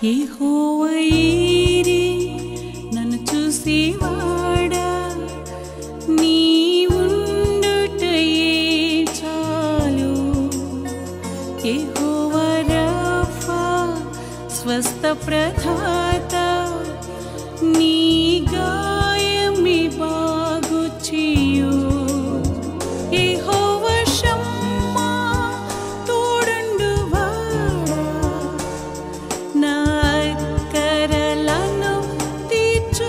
యెహోవాయీరే నన్ను చూసేవాడా నీ ఉండుటయే చాలు యెహోవా రఫా స్వస్థ ప్రధాత నీ గాయమి బాగు చేయు యెహోవా షమ్మా తోడుండువాడా నా అక్కరలను తీర్చు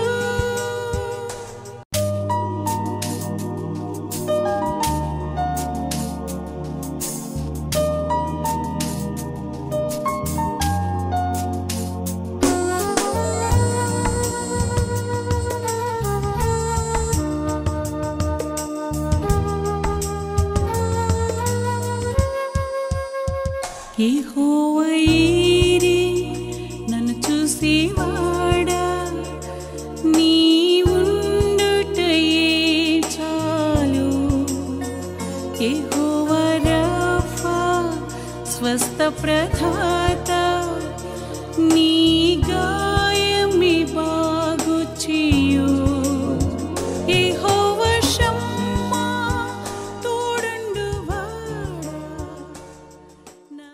యెహోవాయీరే నన్ను చూసేవాడా నీ ఉండుటయే చాలు యెహోవా రఫా స్వస్థ ప్రధాత నీ గాయమి బాగు చేయు యెహోవా షమ్మా తోడుండువాడా నా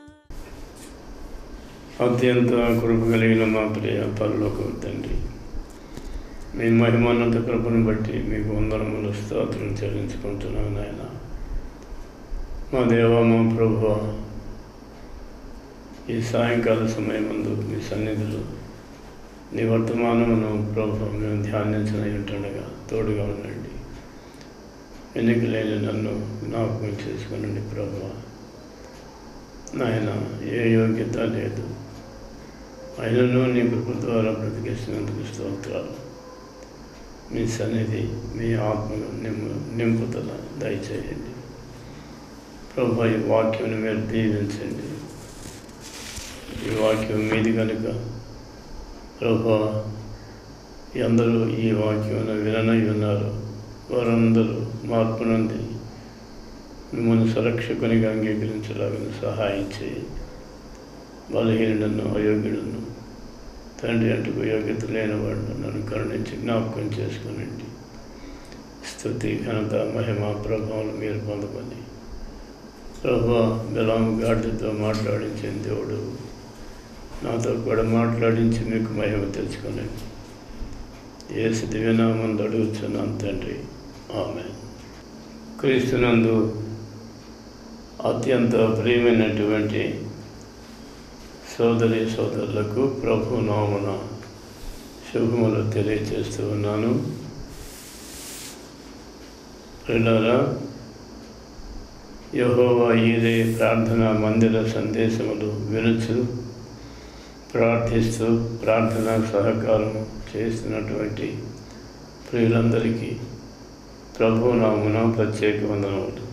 అత్యంత కృప కలిగిన మా ప్రియ పరలోక తండ్రి మీ మహిమానంత కృపను బట్టి మీకు వందనములు స్తోత్రం చెల్లించుకుంటున్నాను నాయన మా దేవ మా ప్రభు ఈ సాయంకాల సమయం ముందు మీ సన్నిధిలో నీ వర్తమానమును ప్రభు మేము ధ్యానించనై ఉంటుండగా తోడుగా ఉండండి ఎన్నికలేని నన్ను జ్ఞాపకం చేసుకునండి ప్రభు నాయన ఏ యోగ్యత లేదు అయినను నీ కృప ద్వారా బ్రతికేసినందుకు స్తోత్రాలు మీ సన్నిధి మీ ఆత్మను నింపు నింపుదల దయచేయండి ప్రభు ఈ వాక్యం మీరు దీవించండి ఈ వాక్యం మీది కనుక ప్రభు అందరూ ఈ వాక్యం విననై ఉన్నారు వారందరూ మార్పు నుండి మిమ్మల్ని సురక్షకునిగా అంగీకరించలాగిన సహాయం చేయండి బలహీనుడను అయోగ్యుడను తండ్రి అంటుకు యోగ్యత లేనివాడు నన్ను కరుణించి జ్ఞాపకం చేసుకునండి స్థుతి ఘనత మహిమ ప్రభావం మీరు పొందమని ప్రభా బిలాం గాడితో మాట్లాడించిన దేవుడు నాతో కూడా మాట్లాడించి మీకు మహిమ తెచ్చుకోనండి ఏ దివ్యనామందు అడుగుతున్నాను తండ్రి ఆమె క్రీస్తునందు అత్యంత ప్రియమైనటువంటి సోదరి సోదరులకు ప్రభు నామున శుభములు తెలియజేస్తూ ఉన్నాను ప్రిలారా యహోవా ఈరే ప్రార్థన మందిర సందేశములు వినుచు ప్రార్థిస్తూ ప్రార్థన సహకారం చేస్తున్నటువంటి ప్రియులందరికీ ప్రభు నామున ప్రత్యేక వందనములు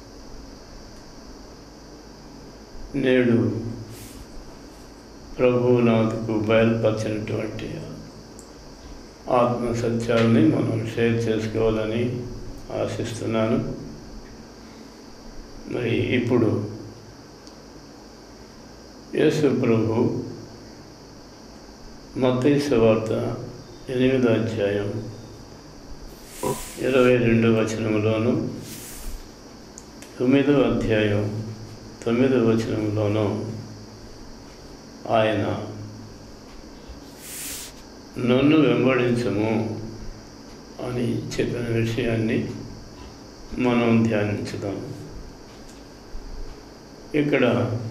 నేడు ప్రభువు నాకు బయలుపరిచినటువంటి ఆత్మ సత్యాలని మనం షేర్ చేసుకోవాలని ఆశిస్తున్నాను మరి ఇప్పుడు యేసు ప్రభు మత్తయి వార్త ఎనిమిదో అధ్యాయం ఇరవై రెండు వచనములోను తొమ్మిదో అధ్యాయం తొమ్మిదో వచనంలోనూ ఆయన నన్ను వెంబడించము అని చెప్పిన విషయాన్ని మనం ధ్యానించుదాం ఇక్కడ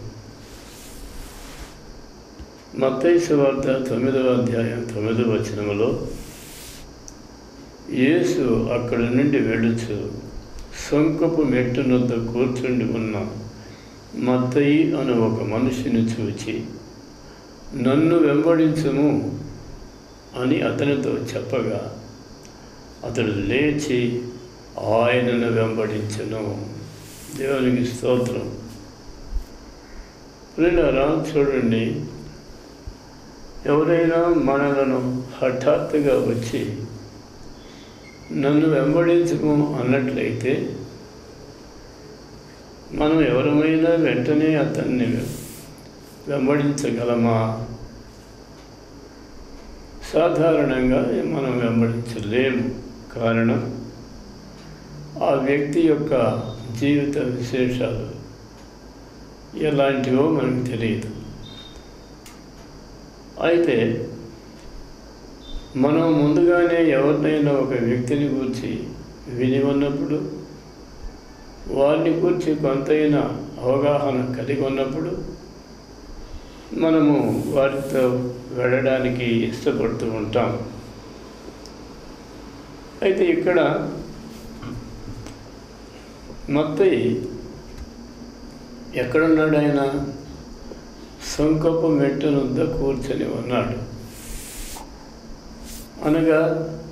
మత్తయి వార్త తొమ్మిదవ అధ్యాయం తొమ్మిదవ వచనములో యేసు అక్కడి నుండి వెడుచు సొంకపు మెట్టునొద్ద కూర్చుండి ఉన్న మత్తయి అను ఒక మనిషిని చూచి నన్ను వెంబడించము అని అతనితో చెప్పగా అతడు లేచి ఆయనను వెంబడించను దేవునికి స్తోత్రం ప్రియులారా చూడండి ఎవరైనా మనలను హఠాత్తుగా వచ్చి నన్ను వెంబడించము అన్నట్లయితే మనం ఎవరమైనా వెంటనే అతన్ని వెంబడించగలమా సాధారణంగా మనం వెంబడించలేము కారణం ఆ వ్యక్తి యొక్క జీవిత విశేషాలు ఎలాంటివో మనకు తెలియదు అయితే మనం ముందుగానే ఎవరినైనా ఒక వ్యక్తిని గురించి విని ఉన్నప్పుడు వారిని గురించి కొంతైనా అవగాహన కలిగి ఉన్నప్పుడు మనము వారితో వెళ్ళడానికి ఇష్టపడుతూ ఉంటాం అయితే ఇక్కడ మత్తయి ఎక్కడున్నాడు ఆయన సొంకపు మెట్టునుద్ద కూర్చొని ఉన్నాడు అనగా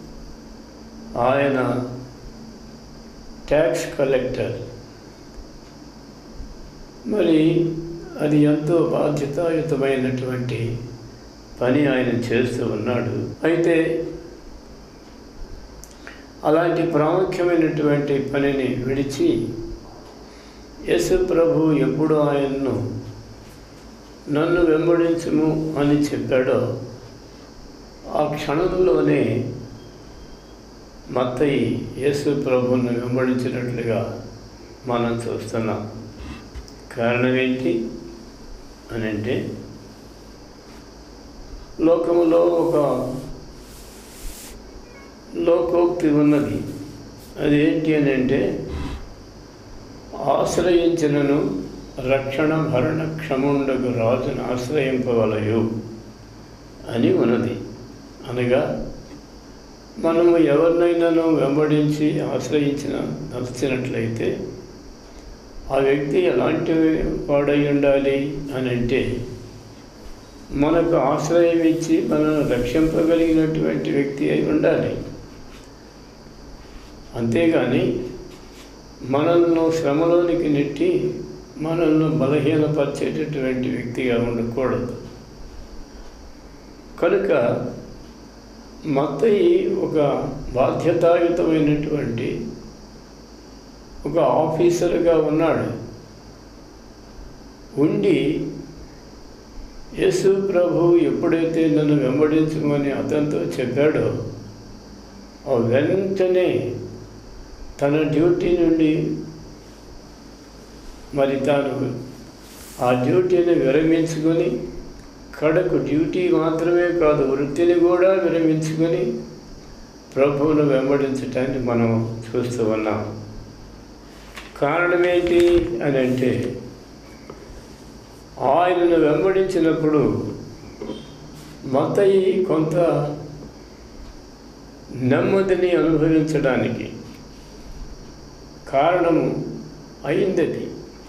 ఆయన ట్యాక్స్ కలెక్టర్ మరి అది ఎంతో బాధ్యతాయుతమైనటువంటి పని ఆయన చేస్తూ ఉన్నాడు అయితే అలాంటి ప్రాముఖ్యమైనటువంటి పనిని విడిచి యేసు ప్రభు ఎప్పుడు ఆయన్ను నన్ను వెంబడించుము అని చెప్పాడో ఆ క్షణంలోనే మత్తయి యేసు ప్రభువును వెంబడించినట్లుగా మనం చూస్తున్నాం కారణం ఏంటి అని అంటే లోకములో ఒక లోకోక్తి ఉన్నది అది ఏంటి అని అంటే ఆశ్రయించినను రక్షణ భరణ క్షముండకు రాజును ఆశ్రయింపవలయు అని ఉన్నది అనగా మనము ఎవరినైనాను వెంబడించి ఆశ్రయించిన నచ్చినట్లయితే ఆ వ్యక్తి ఎలాంటి వాడై ఉండాలి అని అంటే మనకు ఆశ్రయం ఇచ్చి మనల్ని రక్షింపగలిగినటువంటి వ్యక్తి అయి ఉండాలి అంతేగాని మనల్ని శ్రమలోనికి నెట్టి మనల్ని బలహీనపరిచేటటువంటి వ్యక్తిగా ఉండకూడదు కనుక మత్తయి ఒక బాధ్యతాయుతమైనటువంటి ఒక ఆఫీసర్గా ఉన్నాడు ఉండి యేసు ప్రభు ఎప్పుడైతే నన్ను వెంబడించమని అతనితో చెప్పాడో ఆ వెంటనే తన డ్యూటీ నుండి మరి తాను ఆ డ్యూటీని విరమించుకొని కడకు డ్యూటీ మాత్రమే కాదు వృత్తిని కూడా విరమించుకొని ప్రభువును వెంబడించటాన్ని మనం చూస్తూ ఉన్నాం కారణం ఏంటి అని అంటే ఆయనను వెంబడించినప్పుడు మతయి కొంత నెమ్మదిని అనుభవించడానికి కారణము అయిందది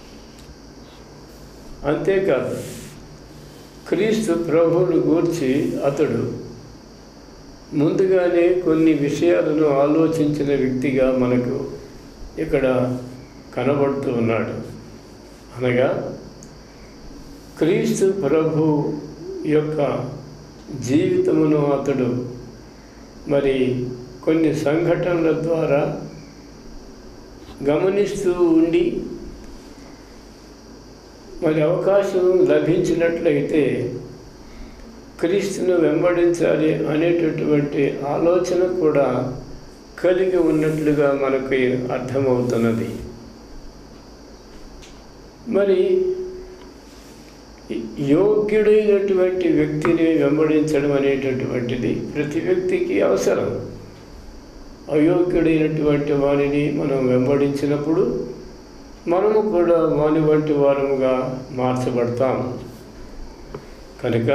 అంతేకాదు క్రీస్తు ప్రభువును గూర్చి అతడు ముందుగానే కొన్ని విషయాలను ఆలోచించిన వ్యక్తిగా మనకు ఇక్కడ కనబడుతూ ఉన్నాడు అనగా క్రీస్తు ప్రభు యొక్క జీవితమును అతడు మరి కొన్ని సంఘటనల ద్వారా గమనిస్తూ ఉండి మరి అవకాశం లభించినట్లయితే క్రీస్తును వెంబడించాలి అనేటటువంటి ఆలోచన కూడా కలిగి ఉన్నట్లుగా మనకు అర్థమవుతున్నది మరి యోగ్యుడైనటువంటి వ్యక్తిని వెంబడించడం అనేటటువంటిది ప్రతి వ్యక్తికి అవసరం అయోగ్యుడైనటువంటి వారిని మనం వెంబడించినప్పుడు మనము కూడా వాని వంటి వారముగా మార్చబడతాం కనుక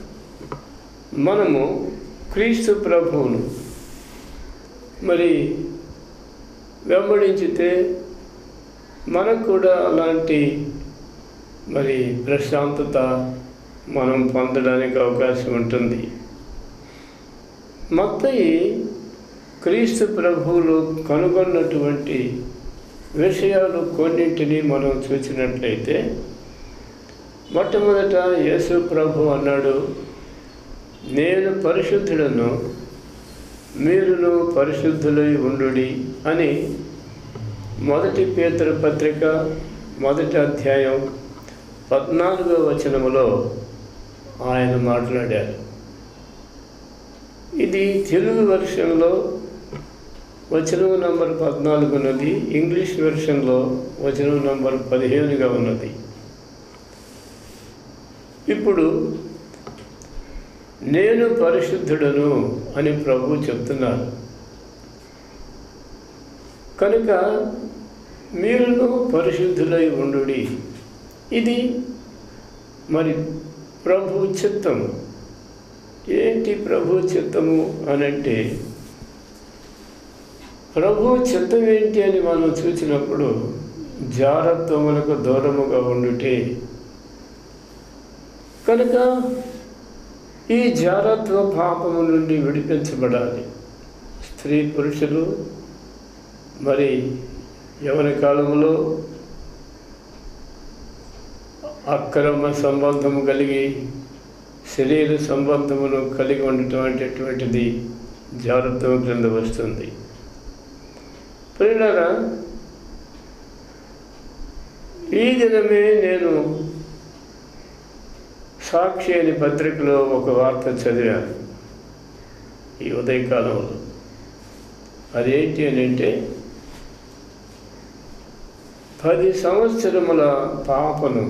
మనము క్రీస్తు ప్రభువును మరి వెంబడించితే మనకు కూడా అలాంటి మరి ప్రశాంతత మనం పొందడానికి అవకాశం ఉంటుంది మత్తయి క్రీస్తు ప్రభువులు కనుగొన్నటువంటి విషయాలు కొన్నింటిని మనం చూసినట్లయితే మొట్టమొదట యేసు ప్రభు అన్నాడు నేను పరిశుద్ధులను మీరును పరిశుద్ధులై ఉండుడి అని మొదటి పేతృ పత్రిక మొదటి అధ్యాయం పద్నాలుగో వచనములో ఆయన మాట్లాడారు ఇది తెలుగు వెర్షన్లో వచనం నంబర్ పద్నాలుగు ఉన్నది ఇంగ్లీష్ వెర్షన్లో వచనం నంబర్ పదిహేనుగా ఉన్నది ఇప్పుడు నేను పరిశుద్ధుడను అని ప్రభు చెప్తున్నారు కనుక మీరును పరిశుద్ధులై ఉండు ఇది మరి ప్రభు చిత్తము ఏంటి ప్రభు చిత్తము అనంటే ప్రభు చిత్తం ఏంటి అని మనం చూసినప్పుడు జారత్వములకు దూరముగా ఉండుటే కనుక ఈ జారత్వ పాపము నుండి విడిపించబడాలి స్త్రీ పురుషులు మరి యవన కాలంలో అక్రమ సంబంధము కలిగి శరీర సంబంధమును కలిగి ఉండటం అనేటటువంటిది జాగ్రత్త క్రింద వస్తుంది ప్రియులారా ఈ దినమే నేను సాక్షి అనే పత్రికలో ఒక వార్త చదివాను ఈ ఉదయకాలంలో అదేంటి అని అంటే పది సంవత్సరముల పాపను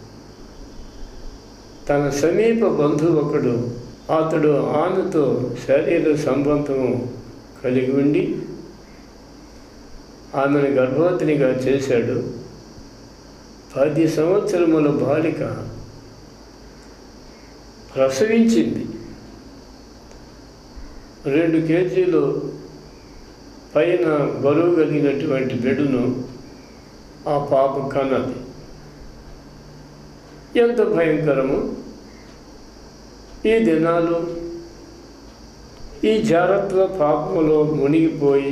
తన సమీప బంధువు ఒకడు అతడు ఆమెతో శరీర సంబంధము కలిగి ఉండి ఆమెను గర్భవతినిగా చేశాడు పది సంవత్సరముల బాలిక ప్రసవించింది రెండు కేజీలు పైన బరువు కలిగినటువంటి బిడ్డను ఆ పాప కన్నది ఎంత భయంకరము ఈ దినాలు ఈ జాగ్రత్త పాపములో మునిగిపోయి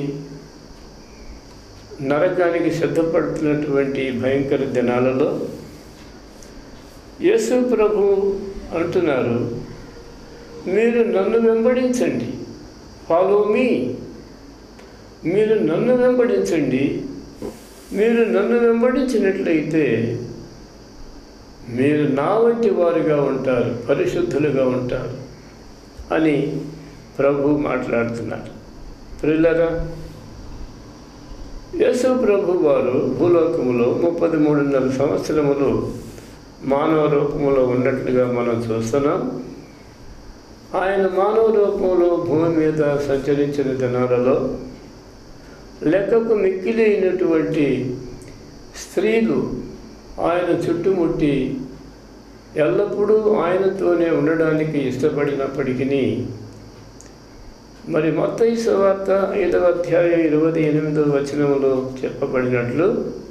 నరకానికి సిద్ధపడుతున్నటువంటి భయంకర దినాలలో యేసు ప్రభు అంటున్నారు మీరు నన్ను వెంబడించండి ఫాలో మీ మీరు నన్ను వెంబడించండి మీరు నన్ను వెంబడించినట్లయితే మీరు నా వంటి వారుగా ఉంటారు పరిశుద్ధులుగా ఉంటారు అని ప్రభు మాట్లాడుతున్నారు ప్రిల్లరా యేసు ప్రభు వారు భూలోకములో ముప్పది మూడున్నర సంవత్సరములు మానవ రూపములో ఉన్నట్లుగా మనం చూస్తున్నాం ఆయన మానవ రూపంలో భూమి మీద సంచరించిన దినాలలో లెక్కకు మిక్కిలైనటువంటి స్త్రీలు ఆయన చుట్టుముట్టి ఎల్లప్పుడూ ఆయనతోనే ఉండడానికి ఇష్టపడినప్పటికీ మరి మొత్తం సువార్త ఐదవ అధ్యాయం ఇరవై ఎనిమిదవ వచనంలో చెప్పబడినట్లు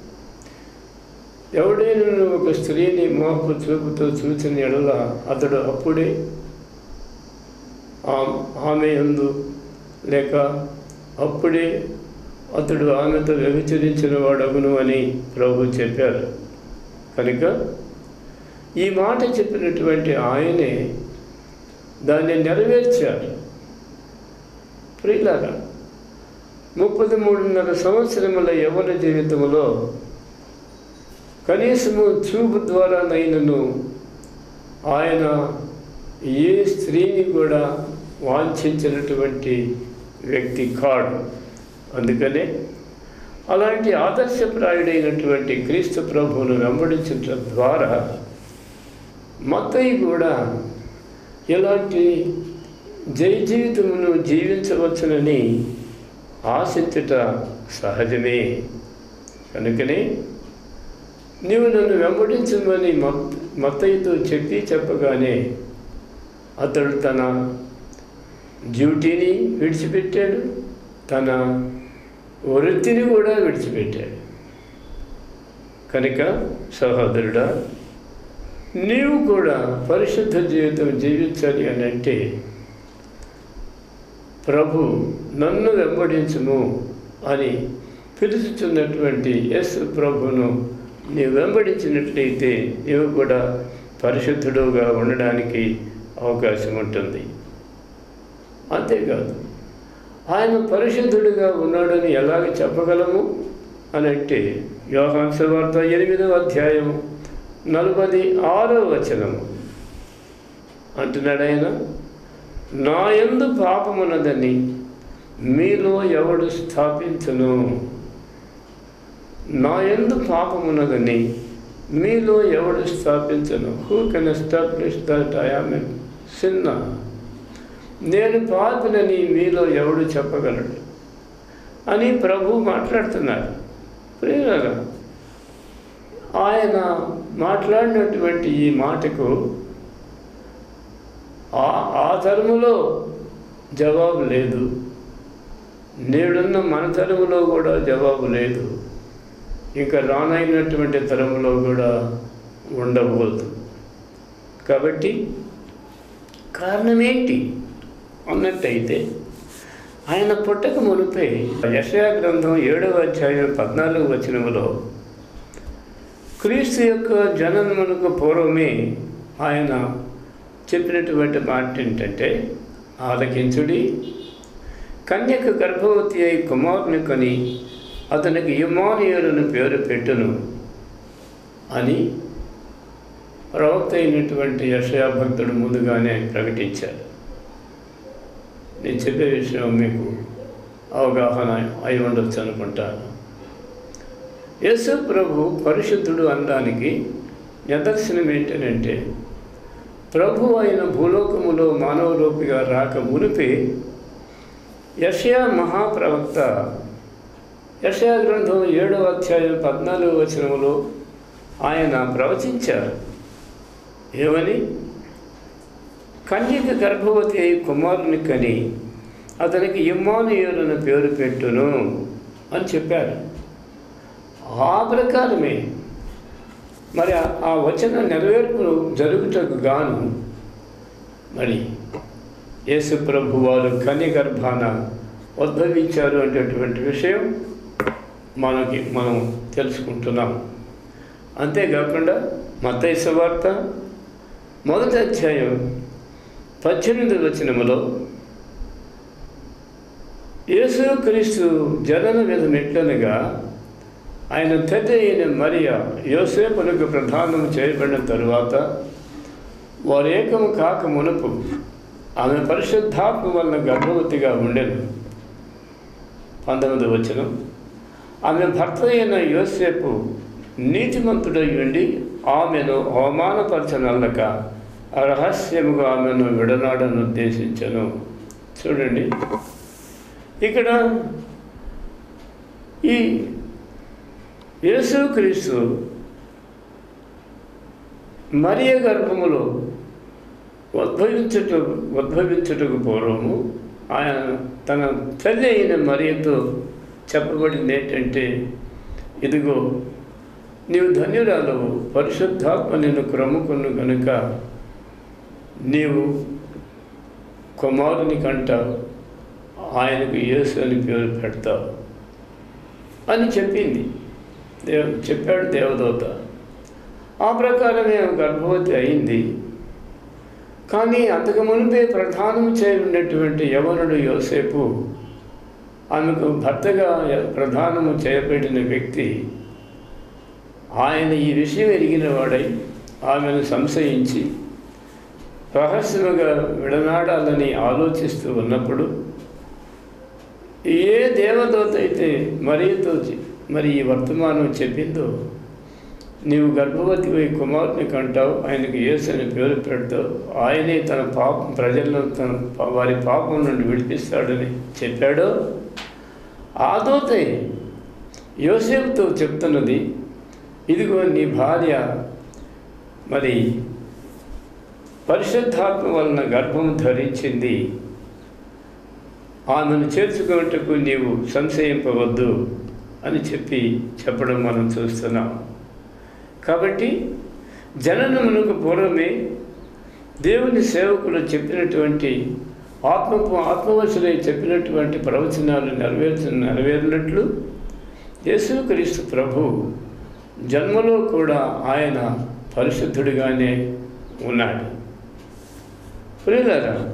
ఎవడైనా ఒక స్త్రీని మోహపు చూపుతో చూసిన ఎడల అతడు అప్పుడే ఆ- ఆమె ఎందు లేక అప్పుడే అతడు ఆమెతో వ్యభిచరించిన వాడగును అని ప్రభు చెప్పారు కనుక ఈ మాట చెప్పినటువంటి ఆయనే దాన్ని నెరవేర్చారు ప్రియులారా ముప్పది మూడున్నర సంవత్సరముల యవన జీవితంలో కనీసము చూపు ద్వారానైనను ఆయన ఏ స్త్రీని కూడా వాంఛించినటువంటి వ్యక్తి కాడు అందుకనే అలాంటి ఆదర్శప్రాయుడైనటువంటి క్రీస్తు ప్రభువును వెంబడించడం ద్వారా మత్తయి కూడా ఇలాంటి జై జీవితమును జీవించవచ్చునని ఆశించుట సహజమే కనుకనే నీవు నన్ను వెంబడించమని మత్ మత్తయితో చెప్పి చెప్పగానే అతడు తన డ్యూటీని విడిచిపెట్టాడు తన వృత్తిని కూడా విడిచిపెట్టాడు కనుక సహోదరుడా నీవు కూడా పరిశుద్ధ జీవితం జీవించాలి అని అంటే ప్రభు నన్ను వెంబడించుము అని పిలుచుచున్నటువంటి ఎస్ ప్రభును నీవు వెంబడించినట్లయితే నీవు కూడా పరిశుద్ధుడుగా ఉండడానికి అవకాశం ఉంటుంది అంతేకాదు ఆయన పరిశుద్ధుడిగా ఉన్నాడని ఎలాగ చెప్పగలము అని అంటే యోహాంస వార్త ఎనిమిదవ అధ్యాయం నలభై ఆరో వచనము అంటున్నాడు ఆయన నా యందు పాపమున్నదని మీలో ఎవడు స్థాపించును నా యందు పాపమున్నదని మీలో ఎవడు స్థాపించను who can establish that I am sinner నేను పాపినని మీలో ఎవడు చెప్పగలడు అని ప్రభు మాట్లాడుతున్నారు ప్రియులారా ఆయన మాట్లాడినటువంటి ఈ మాటకు ఆ ఆ తరములో జవాబు లేదు నేడున్న మన తరములో కూడా జవాబు లేదు ఇంకా రానైనటువంటి తరములో కూడా ఉండబోదు కాబట్టి కారణం ఏంటి అన్నట్టయితే ఆయన పుట్టక మునిపే యశయా గ్రంథం ఏడవ అధ్యాయం పద్నాలుగు వచనములో క్రీస్తు యొక్క జననమునకు పూర్వమే ఆయన చెప్పినటువంటి మాట ఏంటంటే ఆలకించుడి కన్యక గర్భవతి అయి కుమారుని కొని అతనికి ఇమానియులను పేరు పెట్టును అని ప్రవక్త అయినటువంటి యశయా భక్తుడు ముందుగానే ప్రకటించారు నేను చెప్పే విషయం మీకు అవగాహన అయి ఉండొచ్చు అనుకుంటాను యేసు ప్రభు పరిశుద్ధుడు అనడానికి నిదర్శనం ఏంటంటే ప్రభు అయిన భూలోకములో మానవ రూపిగా రాక మునిపే యషయా మహాప్రవక్త యషయా గ్రంథం ఏడవ అధ్యాయం పద్నాలుగు వచనములో ఆయన ప్రవచించారు ఏమని కన్యక గర్భవతి అయి కుమారుని కని అతనికి ఇమ్మానుయేలును పేరు పెట్టును అని చెప్పారు ఆ ప్రకారమే మరి ఆ- ఆ వచన నెరవేర్పు జరుగుటకు గాను మరి యేసు ప్రభు వారు కన్య గర్భాన ఉద్భవించారు అనేటటువంటి విషయం మనకి మనం తెలుసుకుంటున్నాం అంతేకాకుండా మత్తయి సువార్త మొదటి అధ్యాయం పద్దెనిమిది వచనములో యేసుక్రీస్తు జనన విధం ఎట్లనగా ఆయన తల్లి అయిన మరియ యోసేపునకు ప్రధానం చేయబడిన తరువాత వారు ఏకము కాక మునుపు ఆమె పరిశుద్ధాత్మ వలన గర్భవతిగా ఉండెను పంతొమ్మిది వచనం ఆమె భర్త అయిన యోసేపు నీతిమంతుడై ఉండి ఆమెను అవమానపరచనల్లక రహస్యముగా ఆమెను విడనాడను ఉద్దేశించను చూడండి ఇక్కడ ఈ యేసుక్రీస్తు మరియ గర్భములో ఉద్భవించుట ఉద్భవించుటకు పూర్వము ఆయన తన తల్లి అయిన మరియతో చెప్పబడింది ఏంటంటే ఇదిగో నీవు ధన్యురాలవు పరిశుద్ధాత్మ నిన్ను క్రముకును కనుక నీవు కుమారుని కంటావు ఆయనకు యేసు అని పేరు పెడతావు అని చెప్పింది దేవ చెప్పాడు దేవదూత ఆ ప్రకారమే ఆమె గర్భవతి అయింది కానీ అంతకు మునిపే ప్రధానం చేయబడినటువంటి యవనుడు యోసేపు ఆమెకు భర్తగా ప్రధానము చేయబడిన వ్యక్తి ఆయన ఈ విషయం ఎరిగిన వాడై ఆమెను సంశయించి రహస్యముగా విడనాడాలని ఆలోచిస్తూ ఉన్నప్పుడు ఏ దేవదూత అయితే మరియతో చె- మరి ఈ వర్తమానం చెప్పిందో నీవు గర్భవతి పోయి కుమారుని కంటావు ఆయనకు యేసు అని పేరు పెడతావు ఆయనే తన పాపం ప్రజలను తన పా- వారి పాపం నుండి విడిపిస్తాడని చెప్పాడో ఆ దూతే యోసేపుతో చెప్తున్నది ఇదిగో నీ భార్య మరి పరిశుద్ధాత్మ వలన గర్భం ధరించింది ఆమెను చేర్చుకున్నట్టుకు నీవు సంశయింపవద్దు అని చెప్పి చెప్పడం మనం చూస్తున్నాం కాబట్టి జననమునకు పూర్వమే దేవుని సేవకులు చెప్పినటువంటి ఆత్మకు ఆత్మవశులై చెప్పినటువంటి ప్రవచనాలు నెరవేర్చ నెరవేరినట్లు యేసుక్రీస్తు ప్రభు జన్మలో కూడా ఆయన పరిశుద్ధుడిగానే ఉన్నాడు ప్రియులారా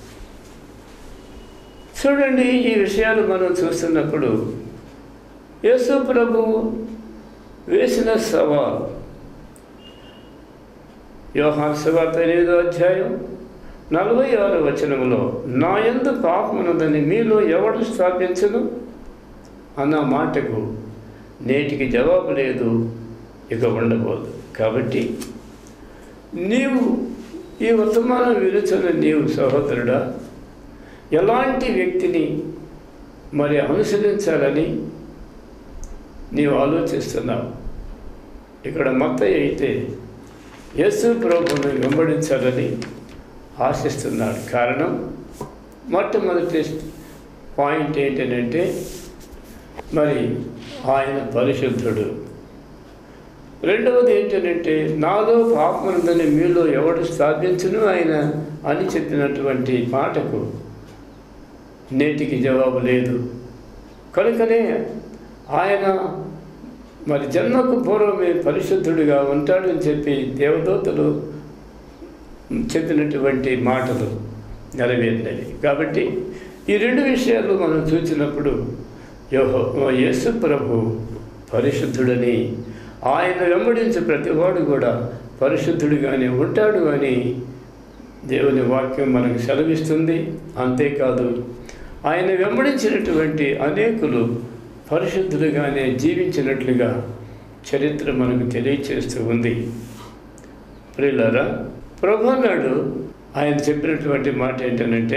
చూడండి ఈ విషయాలు మనం చూస్తున్నప్పుడు యేసు ప్రభు వేసిన సవాల్ యోహాన్ సువార్త ఎనిమిదో అధ్యాయం నలభై ఆరు వచనములో నా ఎందు పాపమున్నదని మీలో ఎవడు స్థాపించను అన్న మాటకు నేటికి జవాబు లేదు ఇక ఉండబోదు కాబట్టి నీవు ఈ వర్తమానం విరుచున్న నీవు సహోదరుడా ఎలాంటి వ్యక్తిని మరి అనుసరించాలని నీవు ఆలోచిస్తున్నావు ఇక్కడ మత్తయ్య అయితే యేసు ప్రభువుని వెంబడించాలని ఆశిస్తున్నాడు కారణం మొట్టమొదటి పాయింట్ ఏంటంటే మరి ఆయన పరిశుద్ధుడు రెండవది ఏంటంటే నాలో పాపముందని మీలో ఎవడు స్థాపించును ఆయన అని చెప్పినటువంటి మాటకు నేటికి జవాబు లేదు కనుకనే ఆయన మరి జన్మకు పూర్వమే పరిశుద్ధుడిగా ఉంటాడని చెప్పి దేవదూతలు చెప్పినటువంటి మాటలు నెరవేరినవి కాబట్టి ఈ రెండు విషయాలు మనం చూసినప్పుడు యోహో యేసు ప్రభు పరిశుద్ధుడని ఆయన వెంబడించే ప్రతివాడు కూడా పరిశుద్ధుడిగానే ఉంటాడు అని దేవుని వాక్యం మనకు సెలవిస్తుంది అంతేకాదు ఆయన వెంబడించినటువంటి అనేకులు పరిశుద్ధులుగానే జీవించినట్లుగా చరిత్ర మనకు తెలియచేస్తూ ఉంది ప్రియులారా ప్రభు నాడు ఆయన చెప్పినటువంటి మాట ఏంటంటే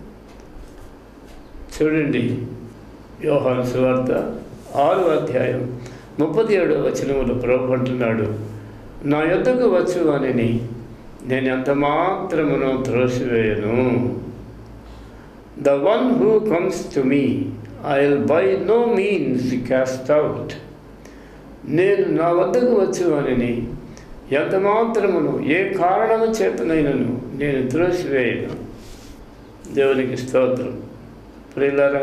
చూడండి యోహాను సువార్త ఆరు అధ్యాయం ముప్పది ఏడో వచనములు ప్రభు అంటున్నాడు నా యొద్దకు వచ్చు అని నేను ఎంత మాత్రమును త్రోసివేయను the one who comes to me I will by no means cast out నేను నా వద్దకు వచ్చు అని ఎంత మాత్రమును ఏ కారణము చేతనైనను నేను త్రోసివేయను దేవునికి స్తోత్రం ప్రియులారా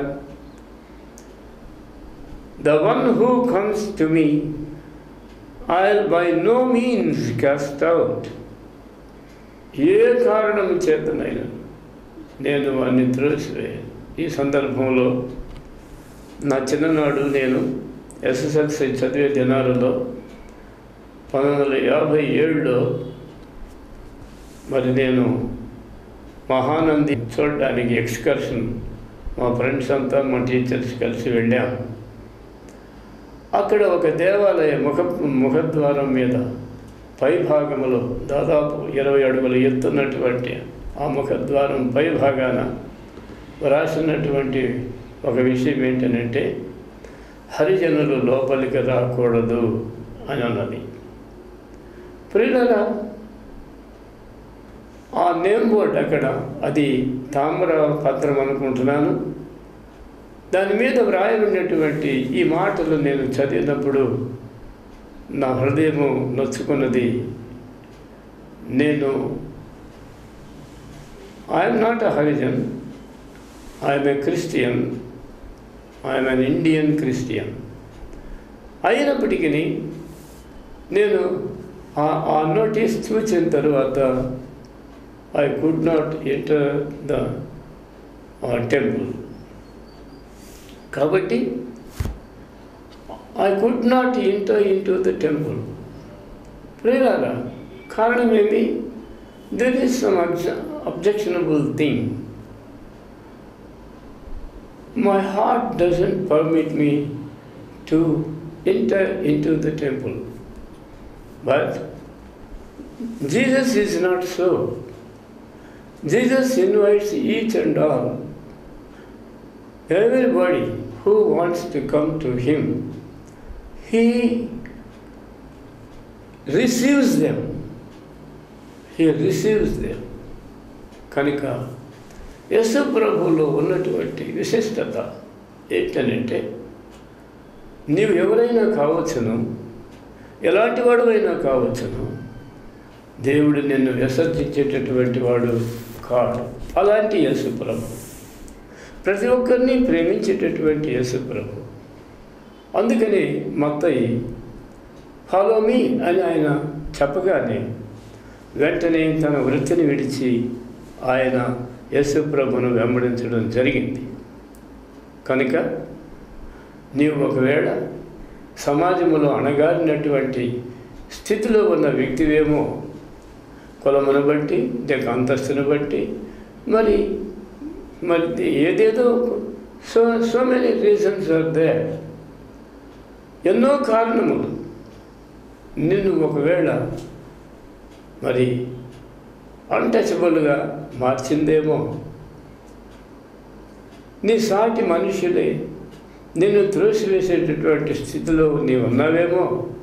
the one who comes to me I will by no means cast out ఏ కారణము చేతనైనా నేను వాడిని త్రోసివేయను ఈ సందర్భంలో నా చిన్ననాడు నేను ఎస్ఎస్ఎల్సి చదివే దినాలలో పంతొమ్మిది వందల యాభై ఏడులో మరి నేను మహానంది చూడడానికి ఎక్స్కర్షన్ మా ఫ్రెండ్స్ అంతా మా టీచర్స్ కలిసి వెళ్ళాం అక్కడ ఒక దేవాలయ ముఖ ముఖద్వారం మీద పై భాగంలో దాదాపు ఇరవై అడుగుల ఎత్తున్నటువంటి ఆ ముఖద్వారం పై భాగాన వ్రాసినటువంటి ఒక విషయం ఏంటంటే హరిజనులు లోపలికి రాకూడదు అని అన్నది ప్రియులరా ఆ నేమ్ బోర్డ్ అక్కడ అది తామ్ర పత్రం అనుకుంటున్నాను దాని మీద వ్రాయనున్నటువంటి ఈ మాటలు నేను చదివినప్పుడు నా హృదయము నొచ్చుకున్నది నేను I'm not a Harijan I'm a Christian I'm an Indian Christian అయినప్పటికీ నేను ఆ- ఆ నోటీస్ చూసిన తర్వాత I could not enter the temple కాబట్టి I could not enter in to the temple ప్రేరారా కారణమేమి there is some objectionable thing my heart doesn't permit me to enter into the temple. But Jesus is not so. Jesus invites each and all, everybody who wants to come to Him. He receives them. He receives them. కనుక యేసు ప్రభువులో ఉన్నటువంటి విశిష్టత ఏంటనంటే నీవు ఎవరైనా కావచ్చును ఎలాంటి వాడువైనా కావచ్చును దేవుడు నిన్ను విసర్జించేటటువంటి వాడు కాడు అలాంటి యేసు ప్రభు ప్రతి ఒక్కరిని ప్రేమించేటటువంటి యేసు ప్రభు అందుకని మత్తయి ఫాలో మీ అని ఆయన చెప్పగానే వెంటనే తన వృత్తిని విడిచి ఆయన యేసు ప్రభును వెంబడించడం జరిగింది కనుక నీవు ఒకవేళ సమాజంలో అణగారినటువంటి స్థితిలో ఉన్న వ్యక్తివేమో కులమును బట్టి లేక అంతస్తును బట్టి మరి మరి ఏదేదో so so many reasons are they ఎన్నో కారణములు నిన్ను ఒకవేళ మరి అన్టచబుల్గా మార్చిందేమో నీ సాటి మనుషులే నిన్ను త్రోసివేసేటటువంటి స్థితిలో నీవు ఉన్నావేమో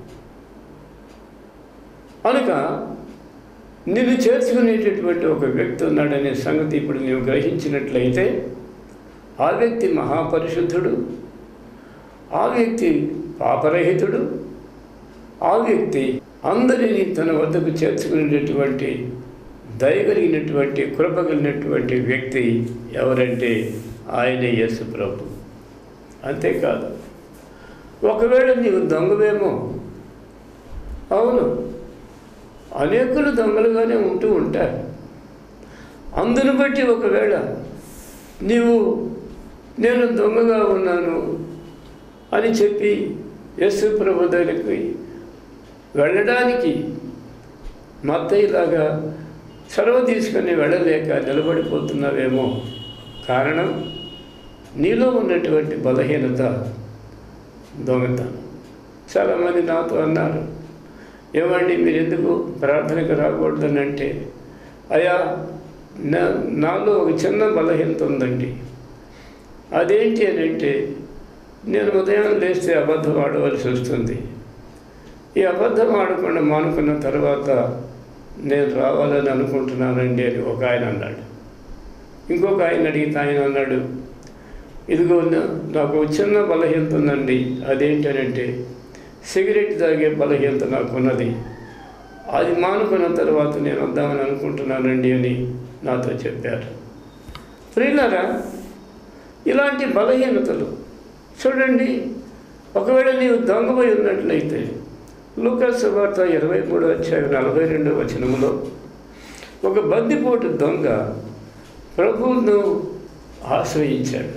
కనుక నిన్ను చేర్చుకునేటటువంటి ఒక వ్యక్తి ఉన్నాడనే సంగతి ఇప్పుడు నీవు గ్రహించినట్లయితే ఆ వ్యక్తి మహాపరిశుద్ధుడు ఆ వ్యక్తి పాపరహితుడు ఆ వ్యక్తి అందరినీ తన వద్దకు చేర్చుకునేటటువంటి దయగలిగినటువంటి కృపగలిగినటువంటి వ్యక్తి ఎవరంటే ఆయనే యేసు ప్రభు అంతేకాదు ఒకవేళ నీవు దొంగవేమో అవును అనేకులు దొంగలుగానే ఉంటూ ఉంటారు అందును బట్టి ఒకవేళ నీవు నేను దొంగగా ఉన్నాను అని చెప్పి యస్సు ప్రభు దగ్గరికి వెళ్ళడానికి మత్తయ్యలాగా చొరవ తీసుకొని వెళ్ళలేక నిలబడిపోతున్నావేమో కారణం నీలో ఉన్నటువంటి బలహీనత దొంగతనం చాలామంది నాతో అన్నారు ఏమండి మీరు ఎందుకు ప్రార్థనకు రాకూడదని అంటే అయా నా నాలో ఒక చిన్న బలహీనత ఉందండి అదేంటి అని అంటే నేను ఉదయం లేస్తే అబద్ధం ఆడవలసి వస్తుంది ఈ అబద్ధం ఆడకుండా మానుకున్న తర్వాత నేను రావాలని అనుకుంటున్నానండి అని ఒక ఆయన అన్నాడు ఇంకొక ఆయన అడిగితే ఆయన అన్నాడు ఇదిగో నా- నాకు ఒక చిన్న బలహీనత ఉందండి అదేంటనంటే సిగరెట్ తాగే బలహీనత నాకున్నది అది మానుకున్న తర్వాత నేను వద్దామని అనుకుంటున్నానండి అని నాతో చెప్పారు ప్రియులారా ఇలాంటి బలహీనతలు చూడండి ఒకవేళ నీవు దొంగపోయి ఉన్నట్లయితే లూకాస్ వార్త ఇరవై మూడు అధ్యాయం నలభై రెండో వచనములో ఒక బందిపోటు దొంగ ప్రభువును ఆశ్రయించాడు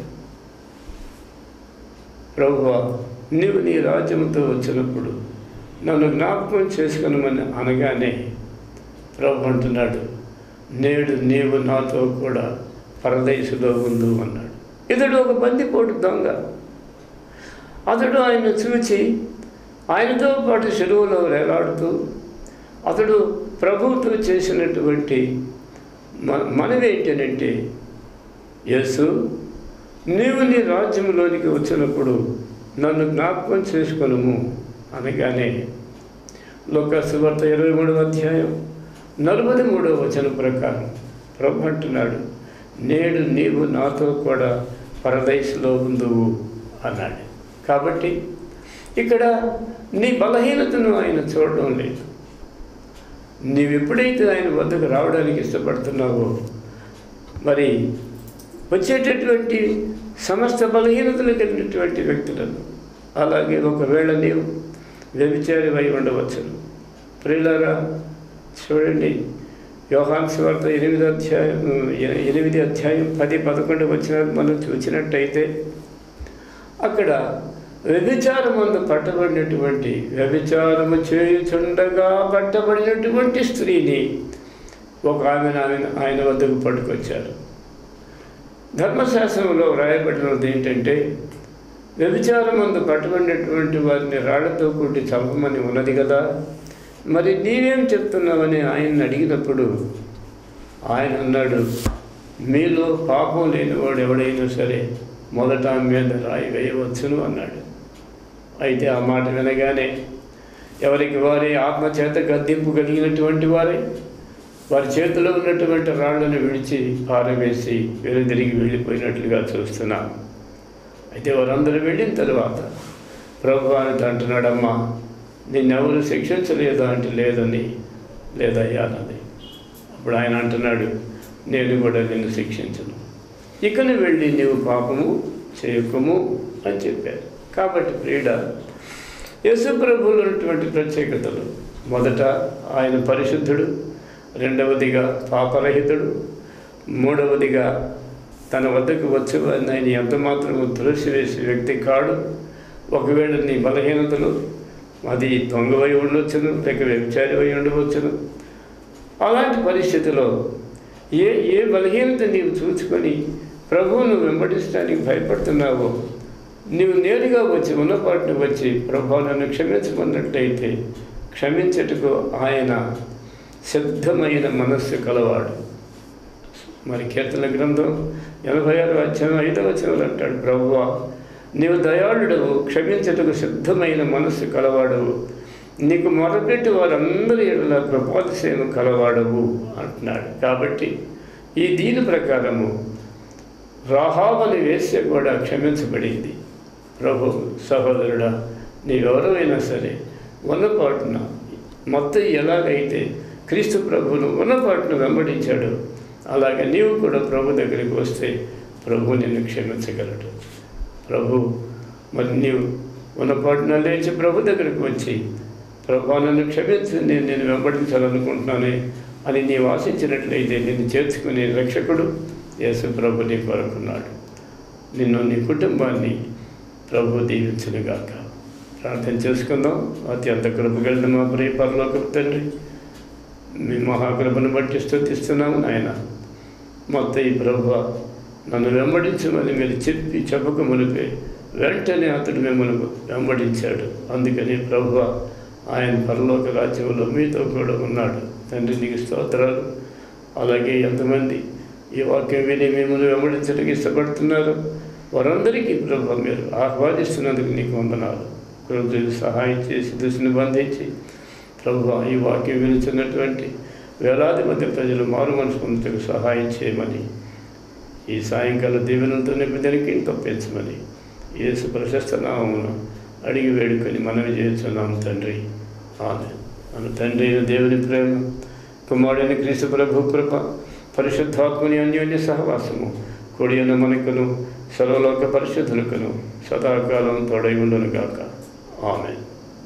ప్రభువా నీవు నీ రాజ్యంతో వచ్చినప్పుడు నన్ను జ్ఞాపకం చేసుకునమని అనగానే ప్రభు అంటున్నాడు నేడు నీవు నాతో కూడా పరదేశులో ఉండు అన్నాడు ఇతడు ఒక బందిపోటు దొంగ అతడు ఆయన చూచి ఆయనతో పాటు చెరువులో వేలాడుతూ అతడు ప్రభువుతో చేసినటువంటి మ- మనవేంటనంటే యేసు నీవు నీ రాజ్యంలోనికి వచ్చినప్పుడు నన్ను జ్ఞాపకం చేసుకొనుము అనగానే లోకసువార్త ఇరవై మూడవ అధ్యాయం నలభై మూడవ వచనం ప్రకారం ప్రభు అంటున్నాడు నేడు నీవు నాతో కూడా పరదేశంలో ఉందువు అన్నాడు కాబట్టి ఇక్కడ నీ బలహీనతను ఆయన చూడడం లేదు నీవు ఎప్పుడైతే ఆయన వద్దకు రావడానికి ఇష్టపడుతున్నావో మరి వచ్చేటటువంటి సమస్త బలహీనతలు కలిగినటువంటి వ్యక్తులను అలాగే ఒకవేళ నీవు వ్యభిచారి అయి ఉండవచ్చును ప్రియులారా చూడండి యోహాన్ స్వార్త ఎనిమిది అధ్యాయం ఎ- ఎనిమిది అధ్యాయం పది పదకొండు వచ్చిన మనం చూసినట్టయితే అక్కడ వ్యభిచారమందు పట్టబడినటువంటి వ్యభిచారము చేయుచుండగా పట్టబడినటువంటి స్త్రీని ఒక ఆమెను ఆమె ఆయన వద్దకు పట్టుకొచ్చారు ధర్మశాస్త్రంలో వ్రాయబడినది ఏంటంటే వ్యభిచారమందు పట్టుబడినటువంటి వారిని రాళ్లతో కూడి చంపమని ఉన్నది కదా మరి నీవేం చెప్తున్నావని ఆయన్ని అడిగినప్పుడు ఆయన అన్నాడు మీలో పాపం లేనివాడు ఎవడైనా సరే మొదట ఆమె మీద రాయి వేయవచ్చును అన్నాడు అయితే ఆ మాట వినగానే ఎవరికి వారి ఆత్మచేత గద్దింపు కలిగినటువంటి వారే వారి చేతిలో ఉన్నటువంటి రాళ్లను విడిచి పారవేసి వెనుదిరిగి వెళ్ళిపోయినట్లుగా చూస్తున్నాం అయితే వారందరూ వెళ్ళిన తర్వాత ప్రభు అని అంటున్నాడమ్మా నిన్నెవరు శిక్షించలేదా అంటే లేదని లేదయ్యా అన్నది అప్పుడు ఆయన అంటున్నాడు నేను కూడా నిన్ను శిక్షించను ఇకను వెళ్ళి నీవు పాపము చేయకము అని చెప్పారు కాబట్టి ప్రియుడ యేసు ప్రభువులో ఉన్నటువంటి ప్రత్యేకతలు మొదట ఆయన పరిశుద్ధుడు రెండవదిగా పాపరహితుడు మూడవదిగా తన వద్దకు వచ్చి వారిని ఆయన ఎంత మాత్రము తులసివేసే వ్యక్తి కాడు ఒకవేళ నీ బలహీనతలు అది దొంగవై ఉండవచ్చును లేక వ్యభిచారి అయి ఉండవచ్చును అలాంటి పరిస్థితిలో ఏ ఏ బలహీనత నీవు చూసుకొని ప్రభువును వెంబడించడానికి భయపడుతున్నావో నీవు నేరుగా వచ్చి ఉన్నపాటును వచ్చి ప్రభు నన్ను క్షమించమన్నట్లయితే క్షమించటకు ఆయన సిద్ధమైన మనస్సు కలవాడు మరి కీర్తన గ్రంథం ఎనభై ఆరు అధ్యాయం ఐదవ వచనంలో అంటాడు ప్రభువా నీవు దయాళుడవు క్షమించటకు సిద్ధమైన మనస్సు కలవాడవు నీకు మొరపెట్టి వారందరి ఎడల కృపాతిశయం కలవాడవు అంటున్నాడు కాబట్టి ఈ దీని ప్రకారము రాహాబని వేస్తే కూడా క్షమించబడింది ప్రభు సహోదరుడా నీవెవరైనా సరే ఉన్నపాటున మొత్తం ఎలాగైతే క్రీస్తు ప్రభువును ఉన్నపాటును వెంబడించాడు అలాగే నీవు కూడా ప్రభు దగ్గరికి వస్తే ప్రభు నిన్ను క్షమించగలడు ప్రభు మరి నీవు ఉన్నపాటున లేచి ప్రభు దగ్గరికి వచ్చి ప్రభు నన్ను క్షమించి నేను నేను వెంబడించాలనుకుంటున్నానే అని నీవు ఆశించినట్లయితే నిన్ను చేర్చుకునే రక్షకుడు యేసు ప్రభు నీ కొరకున్నాడు నిన్ను నీ కుటుంబాన్ని ప్రభు దీవించునుగాక ప్రార్థన చేసుకుందాం అత్యంత కృపగలిగిన మా ప్రియ పరలోకపు తండ్రి మీ మహాకృపను బట్టి స్థుతిస్తున్నాము నాయన మొత్తం ఈ ప్రభు నన్ను వెంబడించమని మీరు చెప్పి చెప్పక మునిపే వెంటనే అతడు మిమ్మల్ని వెంబడించాడు అందుకని ప్రభు ఆయన పరలోక రాజ్యంలో మీతో కూడా ఉన్నాడు తండ్రి నీకు స్తోత్రాలు అలాగే ఎంతమంది ఈ వాక్యం విని మిమ్మల్ని వెంబడించడానికి ఇష్టపడుతున్నారు వారందరికీ ప్రభు మీరు ఆహ్వానిస్తున్నందుకు నీకు వందనాలు కృపలు సహాయం చేసి దృష్టిని బంధించి ప్రభు ఈ వాక్యం విలుచున్నటువంటి వేలాది మంది ప్రజలు మారు మనసు పొందుటకు సహాయం చేయమని ఈ సాయంకాల దీవెనలతో నింపడానికి ఇంకా పెంచమని యేసు ప్రశస్త నామమును అడిగి వేడుకొని మనవి చేస్తున్నాం తండ్రి ఆమె మన తండ్రి అయిన దేవుని ప్రేమ కుమారుడైన క్రీస్తు ప్రభు కృప పరిశుద్ధాత్మని అన్యోన్య సహవాసము కొడియన మనకును సర్వలోక పరిశుద్ధులకును సదాకాలం తోడై ఉండును గాక ఆమె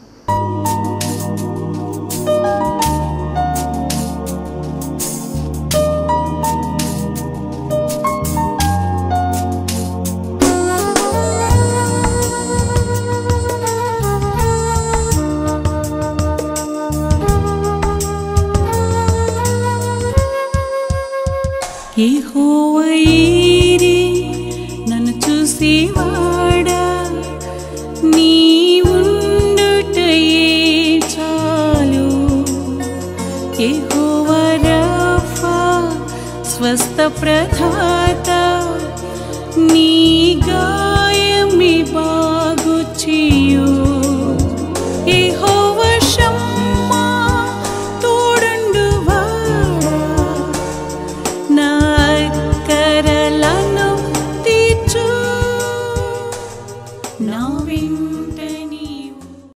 యెహోవాయీరే నన్ను చూసేవాడా నీ ఉండుటయే చాలు యెహోవా రఫా స్వస్థ ప్రధాత నీ గాయమి బా